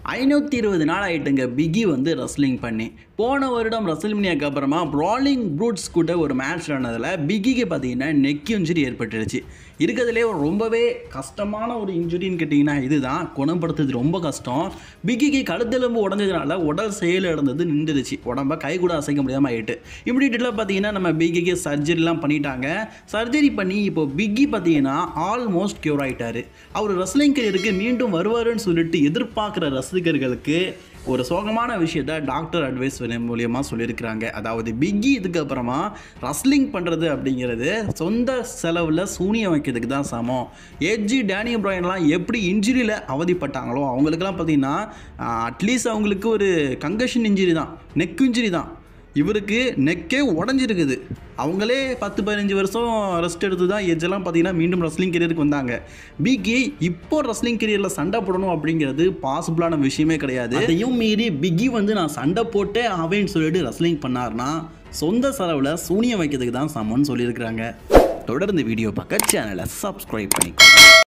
ஐநூற்றி இருபது நாள் ஆயிட்டுங்க பிகி வந்து ரெஸ்லிங் பண்ணி போன வருடம் ரெஸ்லிமினியாக்கு அப்புறமா ப்ராலிங் ப்ரூட்ஸ் கூட ஒரு மேட்ச் நடந்ததில் பிகிக்கு பார்த்தீங்கன்னா நெக் இன்ஜுரி ஏற்பட்டுருச்சு இருக்கிறதுலே ரொம்பவே கஷ்டமான ஒரு இன்ஜுரின்னு கேட்டிங்கன்னா இதுதான் குணப்படுத்துறது ரொம்ப கஷ்டம் பிகிக்கு கழுத்தெலும்பு உடஞ்சதுனால உடல் செயல் இழந்தது நின்றுடுச்சு உடம்ப கை கூட அசைக்க முடியாமல் ஆயிட்டு இம்மிடியட்டில் பார்த்தீங்கன்னா நம்ம பிகிக்கு சர்ஜரிலாம் பண்ணிட்டாங்க சர்ஜரி பண்ணி இப்போ பிக்கி பார்த்தீங்கன்னா ஆல்மோஸ்ட் க்யூர் ஆயிட்டாரு அவர் ரெஸ்லிங் கரியருக்கு மீண்டும் வருவாருன்னு சொல்லிட்டு எதிர்பார்க்குற ரசிகர்களுக்கு ஒரு சோகமான விஷயத்த டாக்டர் அட்வைஸ் மூலியமாக சொல்லியிருக்கிறாங்க அதாவது பிக்கி இதுக்கப்புறமா ரஸ்லிங் பண்ணுறது அப்படிங்கிறது சொந்த செலவில் சூனியம் வைக்கிறதுக்கு தான் சமம் ஏஜி டேனி பிராயன்லாம் எப்படி இன்ஜுரியில் அவதிப்பட்டாங்களோ அவங்களுக்கெல்லாம் பார்த்தீங்கன்னா அட்லீஸ்ட் அவங்களுக்கு ஒரு கங்கஷன் இன்ஜுரி தான் நெக் இன்ஜுரி தான் இவருக்கு நெக்கே உடஞ்சிருக்குது அவங்களே பத்து பதினஞ்சு வருஷம் ரெஸ்ட் எடுத்து தான் எஜ்ஜெல்லாம் பார்த்தீங்கன்னா மீண்டும் ரெஸ்லிங் கெரியருக்கு வந்தாங்க பிகி இப்போ ரெஸ்லிங் கெரியரில் சண்டை போடணும் அப்படிங்கிறது பாசிபிளான விஷயமே கிடையாது அதையும் மீறி பிகி வந்து நான் சண்டை போட்டே ஆவேன்னு சொல்லிட்டு ரெஸ்லிங் பண்ணார்னா சொந்த செலவில் சூனியம் வைக்கிறதுக்கு தான் சமம்னு சொல்லியிருக்கிறாங்க தொடர்ந்து வீடியோ பார்க்க சேனலை சப்ஸ்கிரைப் பண்ணிக்கோங்க